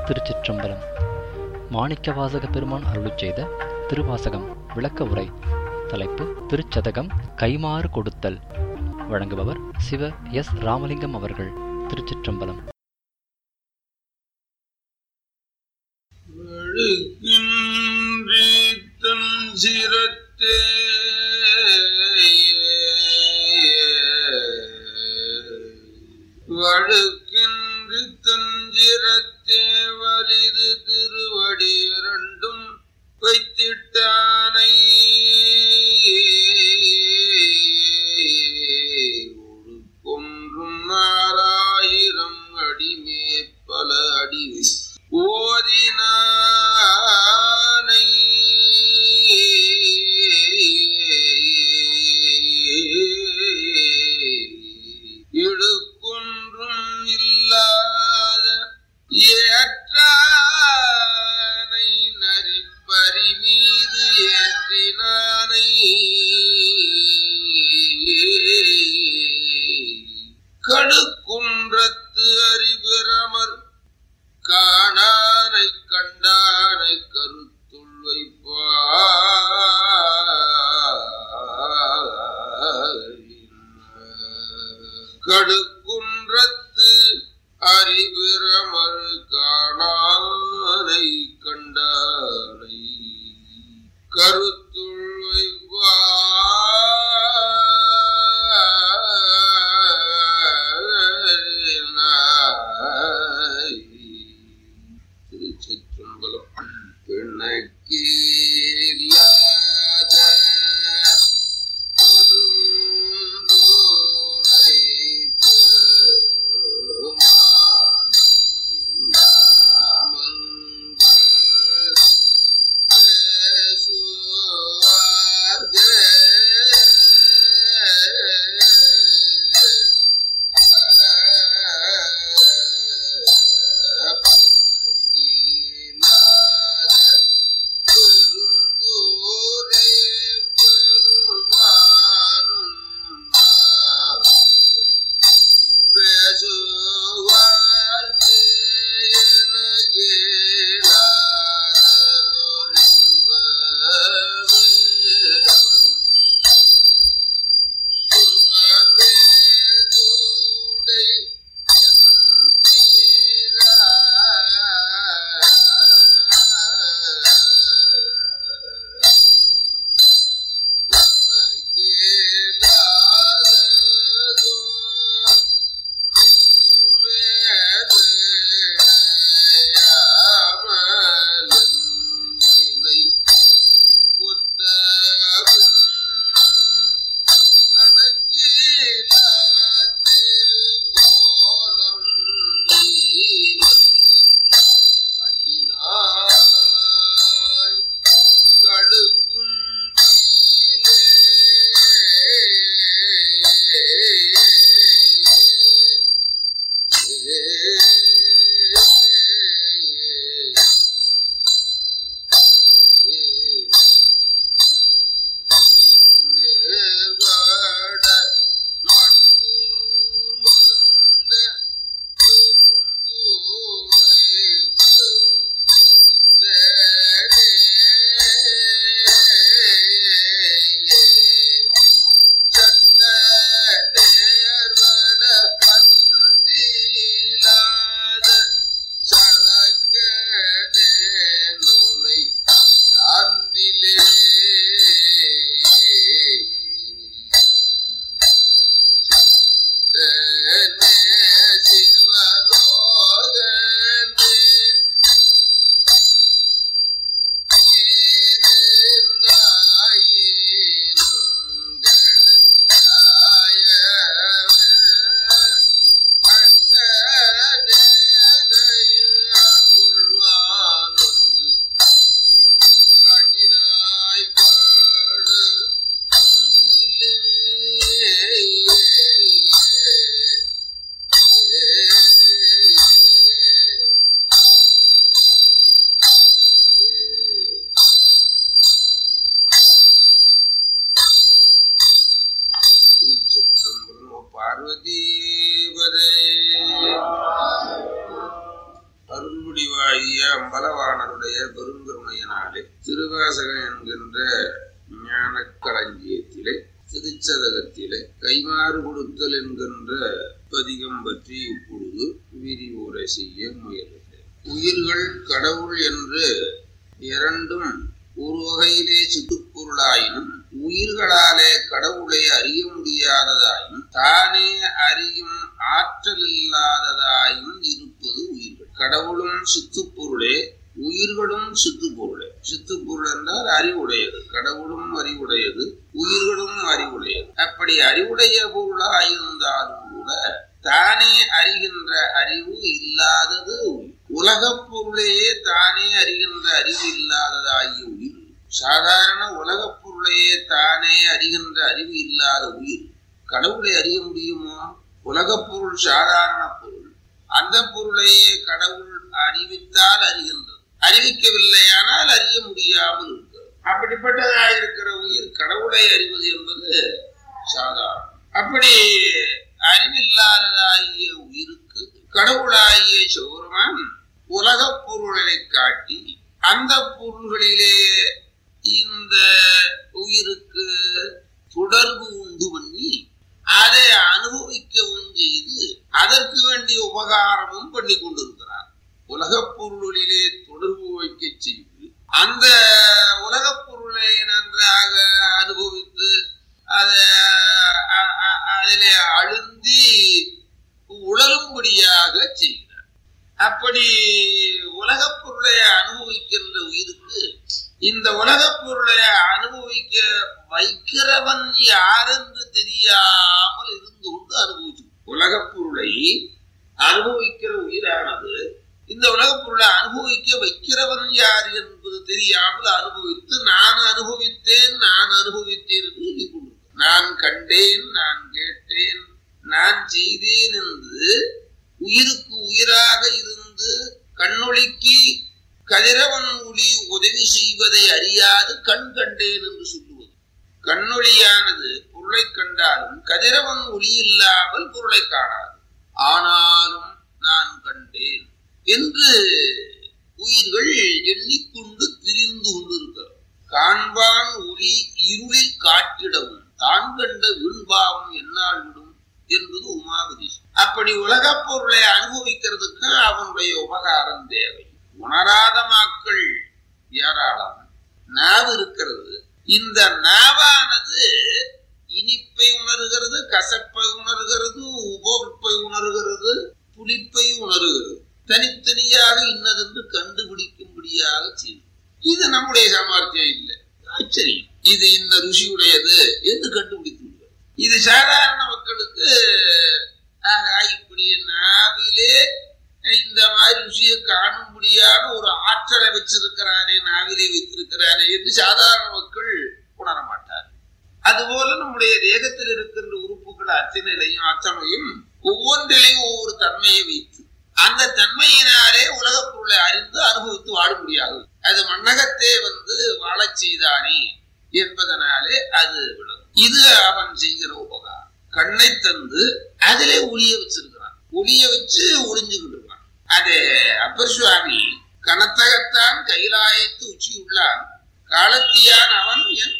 திருச்சிற்றம்பலம் மாணிக்கவாசக பெருமான் அருளிச் செய்த திருவாசகம் விளக்க உரை தலைப்பு திருச்சதகம் கைமாறு கொடுத்தல் வழங்குபவர் சிவ எஸ் ராமலிங்கம் அவர்கள் திருச்சிற்றம்பலம் வழுக்கின்றி தன் சிரத்தே வழுக்கின்றி தஞ்சிரத்தே வலிது திருவடி இரண்டும் வைத்திட்டானை ஒன்றும் நாலாயிரம் அடிமேற்பல அடி ஓதினானை இடுக்குன்றும் இல்லாத ஏற்றானை நரிப்பறி மீது ஏற்றினானை கடுக்குன்றத்து அறிபிரமர் காணானை கண்டானை கருத்துள் வைப்பார் கடுக்குன்றத்து அறிபிரமர் காணானை கண்டானை கருத்துள் வைப்பார் திருச்சிற்றம்பலம் பிணக்கீலாத பெருந்தோரை பெருமான் நாமங்கள் பேசுவார்கே. ஆகிய அம்பலவாணருடைய பெருங்கருணையினாலே திருவாசகம் என்கின்ற ஞான களஞ்சியத்திலே திருச்சதகத்திலே கைமாறு கொடுத்தல் என்கின்ற பதிகம் பற்றி இப்பொழுது விரிவுரை செய்ய முயலுகிறேன் உயிர்கள் கடவுள் என்று இரண்டும் ஒரு வகையிலே சித்துப்பொருளாயினும் உயிர்களாலே கடவுளை அறிய முடியாததாயும் தானே அறியும் ஆற்றல் இல்லாததாயும் இருப்பது உயிர்கள் கடவுளும் சித்துப்பொருளே உயிர்களும் சித்துப்பொருளே சித்துப்பொருள் என்றால் அறிவுடையது கடவுளும் அறிவுடையது உயிர்களும் அறிவுடையது அப்படி அறிவுடைய பொருளாயிருந்தாலும் கூட தானே அறிகின்ற அறிவு இல்லாதது உயிர் உலகப் பொருளையே தானே அறிகின்ற அறிவு இல்லாததாகிய உயிர் சாதாரண உலகப் பொருளையே தானே அறிகின்ற அறிவு இல்லாத உயிர் கடவுளை அறிய முடியுமா உலகப் பொருள் சாதாரண பொருள் அந்த பொருளையே கடவுள் அறிவித்தால் அறிகின்றது அறிவிக்கவில்லையானால் அறிய முடியாமல் இருக்கிறது அப்படிப்பட்டதாயிருக்கிற உயிர் கடவுளை அறிவது என்பது சாதாரணம் அப்படி அறிவில்லாததாகிய உயிருக்கு கடவுளாகிய சௌரமான் உலகப் பொருளை காட்டி அந்த பொருள்களிலே இந்த உயிருக்கு தொடர்பு உண்டு பண்ணி அதை அனுபவிக்கவும் செய்து அதற்கு வேண்டிய உபகாரமும் பண்ணி கொண்டிருக்கிறார் உலகப் பொருளிலே தொடர்பு வைக்க செய்து அந்த உலகப் பொருளை நன்றாக அனுபவித்து அதை அ- அ- அதிலே அழுந்தி உழலும்படியாக செய்கிறார் அப்படி உலகப் பொருளை அனுபவிக்கின்ற உயிருக்கு இந்த உலகப் பொருளை அனுபவிக்க வைக்கிறவன் யாரென்று தெரியாமல் இருந்து கொண்டு அனுபவிச்சு உலகப் பொருளை அனுபவிக்கிற உயிரானது இந்த உலகப் பொருளை அனுபவிக்க வைக்கிறவன் யார் என்பது தெரியாமல் அனுபவித்து நான் அனுபவித்தேன் நான் அனுபவித்தேன் என்று சொல்லிக் கொண்டிருக்கிறான். நான் கண்டேன் நான் கேட்டேன் நான் செய்தேன் என்று உயிருக்கு உயிராக இருந்து கண்ணொளிக்கு கதிரவன் ஒளி உதவி செய்வதை அறியாது கண் கண்டேன் என்று சொல்லுவது கண்ணொளியானது பொருளை கண்டாலும் கதிரவன் ஒளி இல்லாமல் பொருளை காணாது ஆனாலும் நான் கண்டேன் என்று உயிர்கள் எண்ணிக்கொண்டு திரிந்து கொண்டிருக்கிறது காண்பான் ஒளி இருளில் காட்டிடவும் தான் கண்ட வீண்பாவம் என்னால் விடும் என்பது உமாபதேசம் அப்படி உலகப் பொருளை அனுபவிக்கிறதுக்கு அவனுடைய உபகாரம் தேவை உணராத மக்கள் ஏராளம் நாவு இருக்கிறது இந்த நாவானது இனிப்பை உணர்கிறது கசப்பை உணர்கிறது உபோற்பை உணர்கிறது புளிப்பை உணர்கிறது தனித்தனியாக இன்னதென்று கண்டுபிடிக்கும்படியாக செய்யும் இது நம்முடைய சாமர்த்தியம் இல்லை ஆச்சரியம் இது இந்த ருசியுடையது என்று கண்டுபிடித்து விடுவது. இது சாதாரண மக்களுக்கு ஆகா, இப்படி நாவிலே இந்த மாதிரி ருசியை காணும்படியான ஒரு ஆற்றலை வச்சிருக்கிறானே நாவிலே வைத்திருக்கிறானே என்று சாதாரண மக்கள் உணர மாட்டார் அதுபோல நம்முடைய தேகத்தில் இருக்கின்ற உறுப்புகள் அத்தனையிலையும் அத்தனையும் ஒவ்வொன்றிலையும் ஒவ்வொரு தன்மையை வைத்து அந்த தன்மையினாலே உலகப் பொருளை அறிந்து அனுபவித்து வாழ முடியாது அது மன்னகத்தே வந்து வாழச் செய்தானே என்பதனாலே அது விளங்கும் இது அவன் செய்கிற உபகாரம் கண்ணை தந்து அதிலே ஒளிய வச்சிருக்கிறான் ஒளிய வச்சு ஒளிஞ்சுக்கிட்டு இருக்கான் அது அப்பர் சுவாமி கனத்தகத்தான் கைலாயத்து உச்சியுள்ளான் காலத்தியான் அவன் என்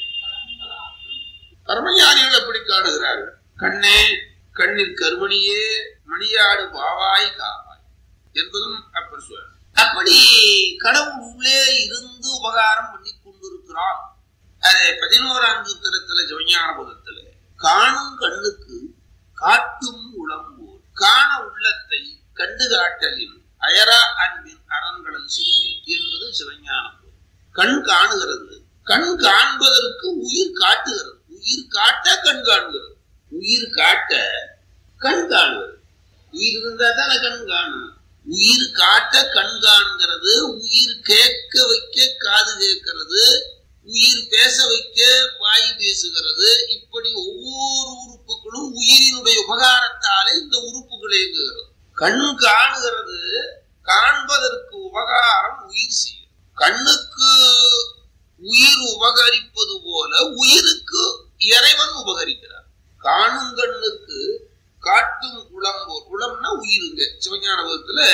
பரமஞானிகள் எப்படி காணுகிறார்கள் கண்ணே கண்ணில் கருமணியே மணியாடு பாவாய் காவாய் என்பதும் அப்பர் சுவாமி அப்படி கடவுள் உள்ளே இருந்து உபகாரம் பண்ணி கொண்டிருக்கிறான் அது பதினோராம் சூத்திரத்துல ஜவஞான புதத்துல காணும் கண்ணுக்கு காட்டும் உளம்போல் காண உள்ளத்தை கண்டு காட்டலின் அயரா அன்பின் அரண்களல் சிறுமே என்பது சிவஞான போதம். கண் காணுகிறது கண் காண்பதற்கு உயிர் காட்டுகிறது உயிர் காட்ட கண் காண்கிறது உயிர் காட்ட கண் காணுகிறது உயிர் இருந்தா தானே கண் காணும் உயிர் காட்ட கண் காண்கிறது உயிர் கேட்க வைக்க காது கேட்கிறது உயிர் பேச வைக்க வாய் பேசுகிறது இப்படி ஒவ்வொரு உறுப்புகளும் உயிரினுடைய உபகாரத்தாலே இந்த உறுப்புகள் இயங்குகிறது கண் காணுகிறது காண்பதற்கு உபகாரம் உயிர் செய்யும் கண்ணுக்கு உயிர் உபகரிப்பது போல உயிருக்கு இறைவன் உபகரிக்கிறார் காணும் கண்ணுக்கு காட்டும் குளம்போர் குளம்னா உயிருங்க சிவஞானபுரத்துல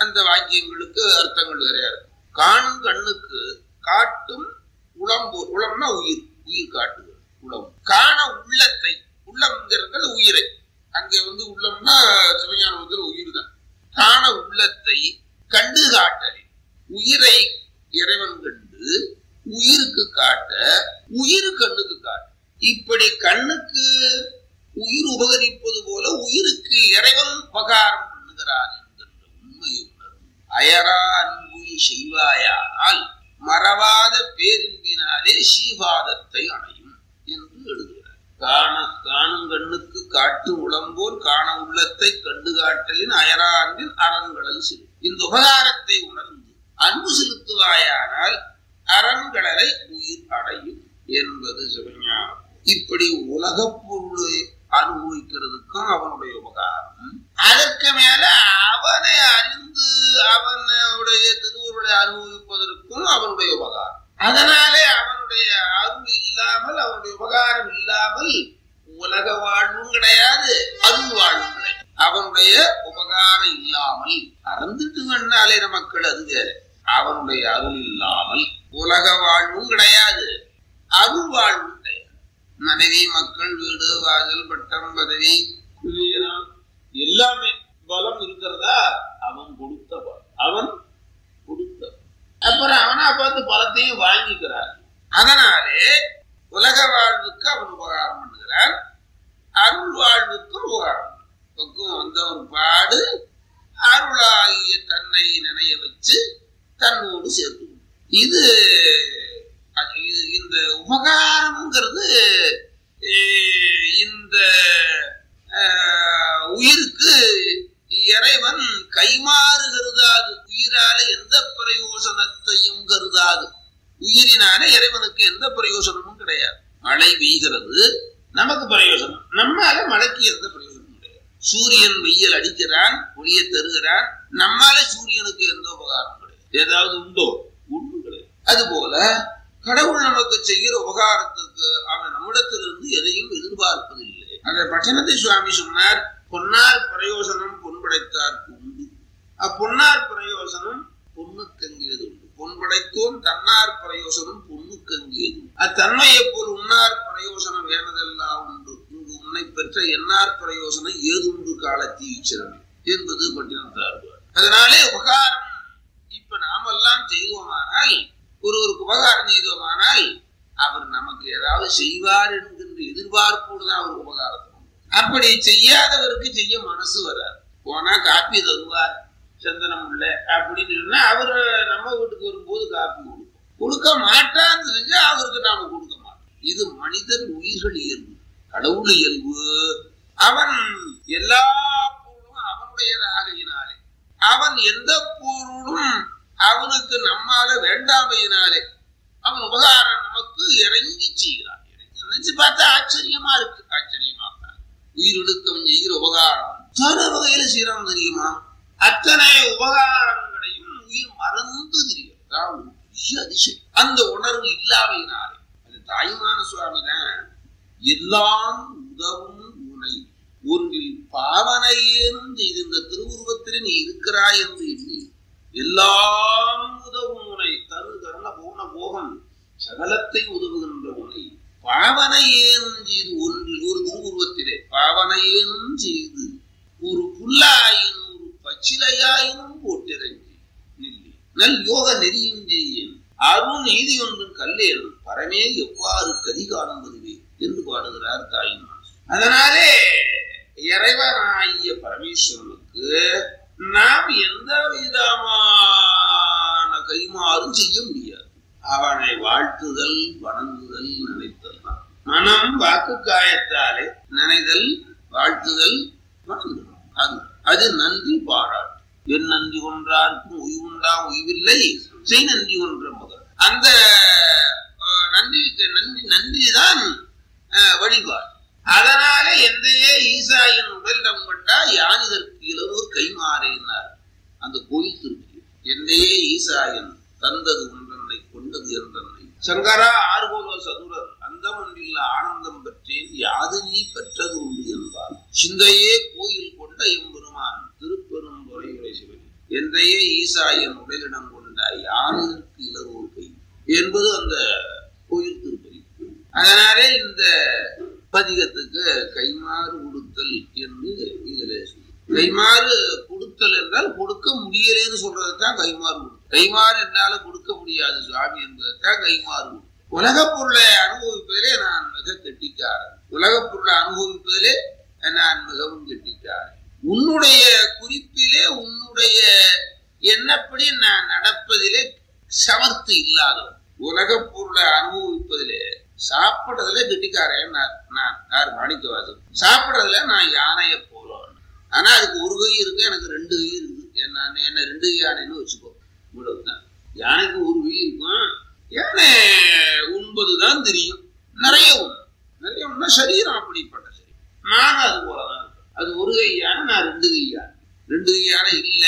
அந்த வாக்கியங்களுக்கு அர்த்தங்கள் வேறையா இருக்கும் காணும் கண்ணுக்கு காட்டும் உளம்பு உளம்னா உயிர் உயிர் காட்டுவது உளம் காண உள்ளத்தை உள்ளம்ங்கிறது உயிரை அங்கே வந்து உள்ளம்னா சிவஞானத்தில் உயிர் தான் காண உள்ளத்தை கண்டு காட்டலில் உயிரை இறைவன் கண்டு உயிருக்கு காட்ட உயிர் கண்ணுக்கு காட்ட இப்படி கண்ணுக்கு உயிர் உபகரிப்பது போல உயிருக்கு இறைவன் உபகாரம் பண்ணுகிறான் என்கின்ற உண்மையை உணரும் அயரா அன்பு செய்வாயானால் மறவாத பேரின்பினாலே சீவாதத்தை அணையும் என்று எழுதுகிறார் காண காணும் கண்ணுக்கு காட்டு உளம்போல் காண உள்ளத்தை கண்டு காட்டலின் அயரா அன்பின் அறங்கடல் சிறு இந்த உபகாரத்தை உணர்ந்து அன்பு செலுத்துவாயானால் அறங்கடலை உயிர் அடையும் என்பது சிவஞானம் இப்படி உலகப் பொருளை அனுபவிக்கிறதுக்கும் அவனுடைய உபகாரம் அதற்கு மேல அவனை அறிந்து அவனுடைய திருவுருளை அனுபவிப்பதற்கும் அவனுடைய உபகாரம் அதனாலே அவனுடைய அருள் இல்லாமல் அவனுடைய உபகாரம் இல்லாமல் உலக வாழ்வும் கிடையாது அருள் வாழ்வும் கிடையாது அவனுடைய உபகாரம் இல்லாமல் அறந்துட்டு வேணாலே மக்கள் அது வேற அவனுடைய அருள் இல்லாமல் உலக வாழ்வும் கிடையாது அருள் வாழ்வும் கிடையாது மனைவி மக்கள் வீடு வாசல் பட்டம் பதவி குலீனம் எல்லாமே பலம் இருக்கிறதா அவன் கொடுத்த பலம் அவன் கொடுத்த அப்புறம் அவனா பார்த்து பலத்தையும் வாங்கிக்கிறான் அதனாலே உலக வாழ்வுக்கு அவன் உபகாரம் பண்ணுகிறான் அருள் வாழ்வுக்கும் உபகாரம் பக்குவம் வந்த ஒரு பாடு அருளாகிய தன்னை நினைய வச்சு தன்னோடு சேர்த்து இது அது இது இந்த உபகாரம்ங்கிறது eh, இந்த ஆஹ், உயிருக்கு இறைவன் கைமாறுகிறதாது உயிரால எந்த பிரயோசனத்தையும் கருதாது உயிரினால இறைவனுக்கு எந்த பிரயோசனமும் கிடையாது மழை பெய்கிறது நமக்கு பிரயோசனம் நம்மால மழைக்கு எந்த பிரயோசனமும் கிடையாது சூரியன் வெயில் அடிக்கிறான் ஒளியை தருகிறான் நம்மால சூரியனுக்கு எந்த உபகாரம் கிடையாது ஏதாவது உண்டோ ஒன்றும் கிடையாது அதுபோல கடவுள் நமக்கு செய்கிற உபகாரத்துக்கு அவன் நம்மிடத்திலிருந்து எதையும் எதிர்பார்ப்பதில்லை அதை பட்டணத்தை சுவாமி சொன்னார் பொன்னார் பிரயோசனம் பொன் படைத்தார்க்கு உண்டு அப்பொன்னார் பிரயோசனம் பொண்ணுக்கங்கியது உண்டு பொன் படைத்தோன் தன்னார் பிரயோசனம் பொண்ணுக்கங்கியது அத்தன்மையை போல் உன்னார் பிரயோசனம் வேணதெல்லாம் உண்டு இங்கு உன்னை பெற்ற என்னார் பிரயோசனம் ஏதுண்டு காலத்தி ஈச்சரமே என்பது பட்டினத்தார் அதனாலே உபகாரம் இப்ப நாமெல்லாம் செய்தோமானால் ஒருவருக்கு உபகாரம் செய்தோமானால் அவர் நமக்கு ஏதாவது செய்வார் என்கின்ற எதிர்பார்ப்போடு தான் அவர் உபகாரம் பண்ணுவார். அப்படி செய்யாதவருக்கு செய்ய மனசு வராது போனா காப்பி தருவார் சந்தனம் உள்ள அப்படின்னு சொன்னா அவர் நம்ம வீட்டுக்கு வரும்போது காப்பி கொடுப்போம் கொடுக்க மாட்டான்னு செஞ்சா அவருக்கு நாம கொடுக்க மாட்டோம் இது மனிதன் உயிர்கள் இயல்பு கடவுள் இயல்பு அவன் எல்லா பொருளும் அவனுடையதாகையினாலே அவன் எந்த பொருளும் அவனுக்கு நம்மால வேண்டாமையினாலே அவன் உபகாரம் நமக்கு இறங்கி செய்கிறான் நினைச்சு பார்த்தா ஆச்சரியமா இருக்கு ஆச்சரியமா தான் உயிரெடுத்து அவன் செய்கிற உபகாரம் தர வகையில செய்யறான் தெரியுமா அத்தனை உபகாரங்களையும் உயிர் மறந்து தெரியும் அதான் ஒரு பெரிய அதிசயம் அந்த உணர்வு இல்லாமையினாலே அது தாய்மான சுவாமி தான் எல்லாம் உதவும் உனை ஒன்றில் பாவனையேனும் செய்து இந்த திருவுருவத்தில் நீ இருக்கிறாய் என்று எண்ணி எல்லாம் உதவும் உனை தரு கருண போன போகம் சகலத்தை உதவுகின்ற உனை பாவனையேனும் செய்து ஒன்றில் ஒரு திருவுருவத்திலே பாவனையேனும் செய்து ஒரு புல்லாயினும் ஒரு பச்சிலையாயினும் போட்டிறங்கி நில்லி நல் யோக நெறியும் செய்யேன் அருண் நீதி ஒன்றும் கல்லேன் பரமே எவ்வாறு கதி காணுவதுவே என்று பாடுகிறார் தாயினார் அதனாலே இறைவனாகிய பரமேஸ்வரனுக்கு நாம் எந்த விதமான கைமாறும் செய்ய முடியாது அவனை வாழ்த்துதல் வணங்குதல் நினைத்தல் தான். மனம் வாக்கு காயத்தாலே நினைதல் வாழ்த்துதல் வணங்குதல் அது அது நன்றி பாராட்டு என் நன்றி ஒன்றார்க்கும் உய்வுண்டா உய்வில்லை செய் நன்றி ஒன்ற முதல் அந்த அஹ், நன்றிக்கு நன்றி நன்றிதான் அஹ், வழிபாடு அதனால எந்தையே ஈசாயின் உடலிடம் கொண்டா யான் இதற்கு இளவோர் கைமாறினார் அந்த கோயில் திருப்பி எந்தையே ஈசாயன் தந்தது ஒன்றன்னை கொண்டது என்றன்னை சங்கரா ஆர்கோலோ சதுரர் அந்தமன்றில் ஆனந்தம் பெற்றேன் யாது நீ பெற்றது உண்டு என்பார் சிந்தையே கோயில் கொண்ட எம்பெருமான் திருப்பெரும் துறையுரை சிவன் என்றையே ஈசாயன் உடலிடம் கொண்டாய் யாருக்கு இளரோர் கை என்பது அந்த கோயில் திருப்பதி அதனாலே இந்த பதிகத்துக்கு கைமாறு கொடுத்தல் என்று இதில் கைமாறு கொடுத்தல் என்றால் கொடுக்க முடியலேன்னு சொல்றதுதான் கைமாறு கொடுத்தல். கைமாறு என்னால கொடுக்க முடியாது சுவாமி என்பதைத்தான் கைமாறு கொடுத்தல். உலகப் பொருளை அனுபவிப்பதிலே நான் மிக கெட்டிக்காரன் உலகப் பொருளை அனுபவிப்பதிலே நான் மிகவும் கெட்டிக்காரன் உன்னுடைய குறிப்பிலே உன்னுடைய எண்ணப்படி நான் நடப்பதிலே சமர்த்து இல்லாதவன் உலகப் பொருளை அனுபவிப்பதிலே சாப்பிடுறதுல கெட்டிக்காரன் நான் நான் யார் மாணிக்கவாசன் சாப்பிடுறதுல நான் யானையை போலவன் ஆனா அதுக்கு ஒரு கை இருக்கு எனக்கு ரெண்டு கை இருக்கு என்ன என்ன ரெண்டு கை யானைன்னு வச்சுக்கோ இவ்வளவுதான் யானைக்கு ஒரு கை இருக்கும் யானை உண்பதுதான் தெரியும் நிறைய உண்ணும் நிறைய உண்ணா சரீரம் அப்படிப்பட்ட சரீரம் நானும் அது போலதான் இருக்கேன். அது ஒரு கை யானை நான் ரெண்டு கை யானை ரெண்டு கை யானை இல்ல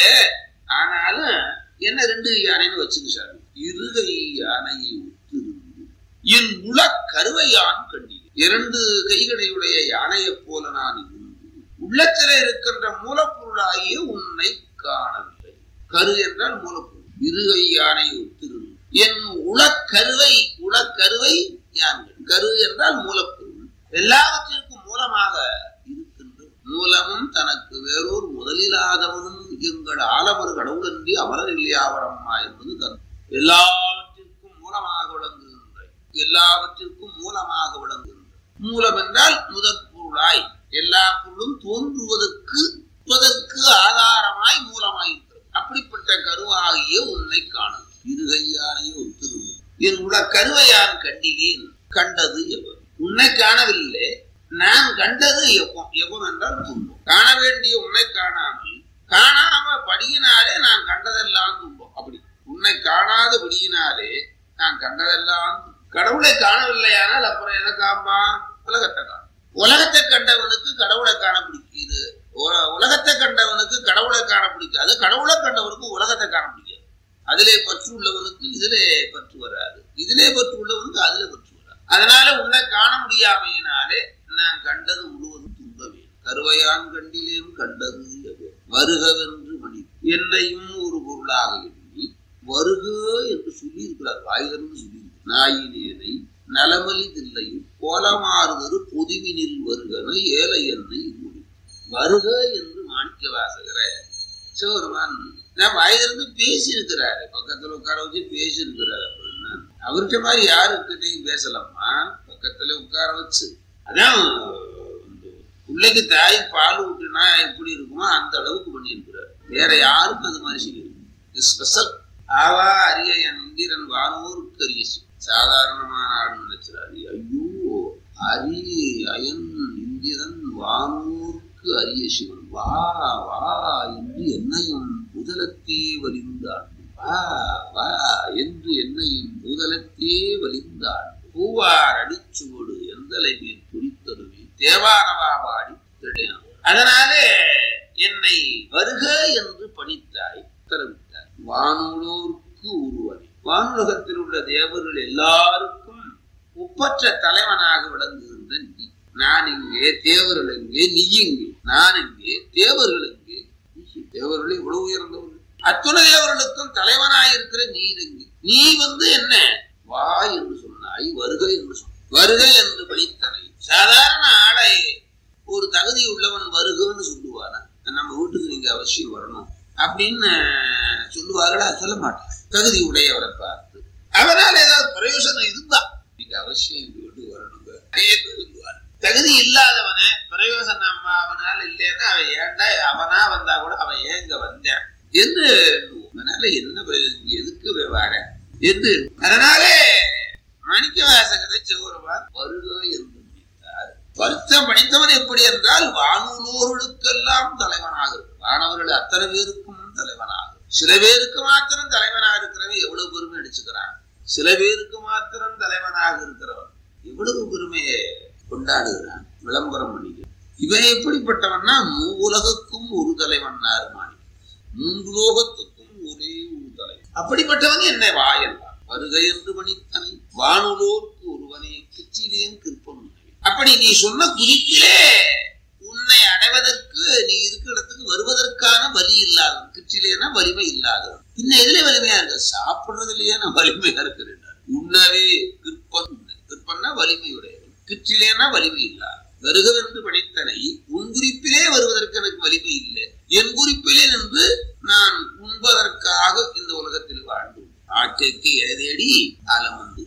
ஆனாலும் என்ன ரெண்டு கை யானைன்னு வச்சுக்க சார் இருகை யானையை ஒத்திருந்து என் உல கருவையான் கண்டீர் இரண்டு கைகளையுடைய யானையைப் போல நான் இருந்து உள்ளத்தில இருக்கின்ற மூலப்பொருளாகிய உன்னை காணவில்லை கரு என்றால் மூலப்பொருள் இருகை யானை ஒத்திருந்து என் உளக்கருவை உளக்கருவை யான்கள் கரு என்றால் மூலப்பொருள் எல்லாவற்றிற்கும் மூலமாக இருக்கின்ற மூலமும் தனக்கு வேறொரு முதலில்லாதவனும் எங்கள் ஆலமர் கடவுளன்றி அமரர் இல்லையாவரம்மா என்பது கருத்து எல்லாவற்றிற்கும் மூலமாக விளங்குகின்ற எல்லாவற்றிற்கும் மூலமாக விளங்குகின்ற மூலம் என்றால் முதற் பொருளாய் எல்லா பொருளும் தோன்றுவதற்கு இருப்பதற்கு ஆதாரமாய் மூலமாய் இருக்கிறது அப்படிப்பட்ட கருவாகிய உன்னை காணும் இருகையானை ஒத்திரும் என் உள்ள கருவையான் கண்டிலேன் கண்டது எவர் உன்னை காணவில்லை நான் கண்டது எப்பம் எப்பம் என்றால் துன்பம் காண வேண்டிய உன்னை காணாமல் காணாம படியினாலே நான் கண்டதெல்லாம் துன்பம் அப்படி உன்னை காணாதபடியினாலே நான் கண்டதெல்லாம் கடவுளை காணவில்லையானால் அப்புறம் எதை காம்பா உலகத்தை காணும் உலகத்தை கண்டவனுக்கு கடவுளை காண பிடிக்குது உல- உலகத்தை கண்டவனுக்கு கடவுளை காண பிடிக்காது கடவுளை கண்டவனுக்கு உலகத்தை காண பிடிக்காது அதிலே பற்று உள்ளவனுக்கு இதிலே பற்று வராது இதிலே பற்று உள்ளவனுக்கு அதிலே பற்று வராது அதனால உன்னை காண முடியாமையினாலே நான் கண்டது முழுவதும் துன்பமே கருவையான் கண்டிலேயும் கண்டது எவ்வளவு. வருகவென்று மணி என்னையும் ஒரு பொருளாக எண்ணி வருக என்று சொல்லி இருக்கிறார் வாயிலிருந்து சொல்லி நாயினேனை நலமலி தில்லையும் கோலமாறுதரு பொதுவினில் வருகன ஏழை என்னை முடி வருக என்று மாணிக்க வாசகர சிவபெருமான் நான் வாயிலிருந்து பேசி இருக்கிறாரு பக்கத்துல உட்கார வச்சு பேசி இருக்கிறாரு அப்படின்னா அவர்கிட்ட மாதிரி யாருக்கிட்டையும் பேசலாமா பக்கத்துல உட்கார வச்சு அதான் இந்த பிள்ளைக்கு தாய் பால் ஊட்டுனா எப்படி இருக்குமோ அந்த அளவுக்கு பண்ணியிருக்கிறார் வேற யாருக்கும் அந்த மாதிரி செய்யணும் ஸ்பெஷல் ஆவா அரிய என் இந்திரன் வானூருக்கு அரிய சிவன். சாதாரணமான ஆள் நினைச்சாரு ஐயோ அரி அயன் இந்திரன் வானூருக்கு அரிய சிவன் வா வா என்று என்னையும் முதலத்தே வலிந்தாள் வா வா என்று என்னையும் முதலத்தே வலிந்தாள் பூவார் அடிச்சுவடு எந்தலை மேல் குறித்தருவி தேவானவா பாடி திடையான் அதனாலே என்னை வருக என்று பணித்தாய் உத்தரவிட்டார் வானுலோர்க்கு உருவனை வானுலகத்தில் உள்ள தேவர்கள் எல்லாருக்கும் ஒப்பற்ற தலைவனாக விளங்குகின்ற நீ நான் இங்கே தேவர்கள் எங்கே நீ எங்கே நான் எங்கே தேவர்கள் எங்கே நீ எங்கே? தேவர்கள் எவ்வளவு உயர்ந்தவர்கள் அத்துணை தேவர்களுக்கும் தலைவனாயிருக்கிற நீ எங்கே நீ வந்து என்ன வா என்று சொன்னாய் வருக என்று சொன்னாய் வருக என்று பணித்தனை சாதாரண ஆடை ஒரு தகுதி உள்ளவன் வருகன்னு சொல்லுவானா நம்ம வீட்டுக்கு நீங்க அவசியம் வரணும் அப்படின்னு சொல்லுவார்களா சொல்ல மாட்டான் தகுதி உடையவரை பார்த்து அவனால் ஏதாவது பிரயோஜனம் இருந்தா நீங்க அவசியம் எங்க வீட்டுக்கு வரணுங்க நிறைய பேர் சொல்லுவார் தகுதி இல்லாதவனை பிரயோஜனம் அவனால இல்லைன்னா அவன் ஏன்டா அவனா வந்தா கூட அவன் ஏங்க வந்தேன் என்று எண்ணுவோம். அதனால என்ன பிரயோஜனம் எதுக்கு விவகாரம் என்று அதனாலே மாணிக்க வாசகத்தை சிவருமான் வருக என்று நினைத்தார் வருத்தம் படித்தவன் எப்படி என்றால் வானூலோர்களுக்கெல்லாம் தலைவனாக இருக்கும் வானவர்கள் அத்தனை பேருக்கும் தலைவனாக சில பேருக்கு மாத்திரம் தலைவனாக இருக்கிறவன் எவ்வளவு பெருமை அடிச்சுக்கிறான் சில பேருக்கு மாத்திரம் தலைவனாக இருக்கிறவன் எவ்வளவு பெருமையை கொண்டாடுகிறான் விளம்பரம் பண்ணிக்கிறான் இவன் எப்படிப்பட்டவன்னா மூவுலகுக்கும் ஒரு தலைவன்னார் மாணி மூன்று லோகத்துக்கும் ஒரே ஒரு தலைவன் அப்படிப்பட்டவன் என்னை வாயல்தான் வருகை என்று பணித்தனை வானுலோர்க்கு ஒருவனே கிச்சிலேன் கிருப்பம் அப்படி நீ சொன்ன குறிப்பிலே உன்னை அடைவதற்கு நீ இருக்கிற இடத்துக்கு வருவதற்கான வழி இல்லாதவன் கிற்றிலேனா வலிமை இல்லாதவன் பின்ன எதுல வலிமையா இருக்க சாப்பிடுறதுலயே நான் வலிமையா இருக்கிறேன் உண்ணவே கிற்பன் உண்ணு. கிற்பன்னா வலிமையுடையவன் கிற்றிலேனா வலிமை இல்லாத வருகவென்று படைத்தனை உன் குறிப்பிலே வருவதற்கு எனக்கு வலிமை இல்லை என் குறிப்பிலே நின்று நான் உண்பதற்காக இந்த உலகத்தில் வாழ்ந்தோம் ஆட்டைக்கு இடைதேடி அலம் வந்து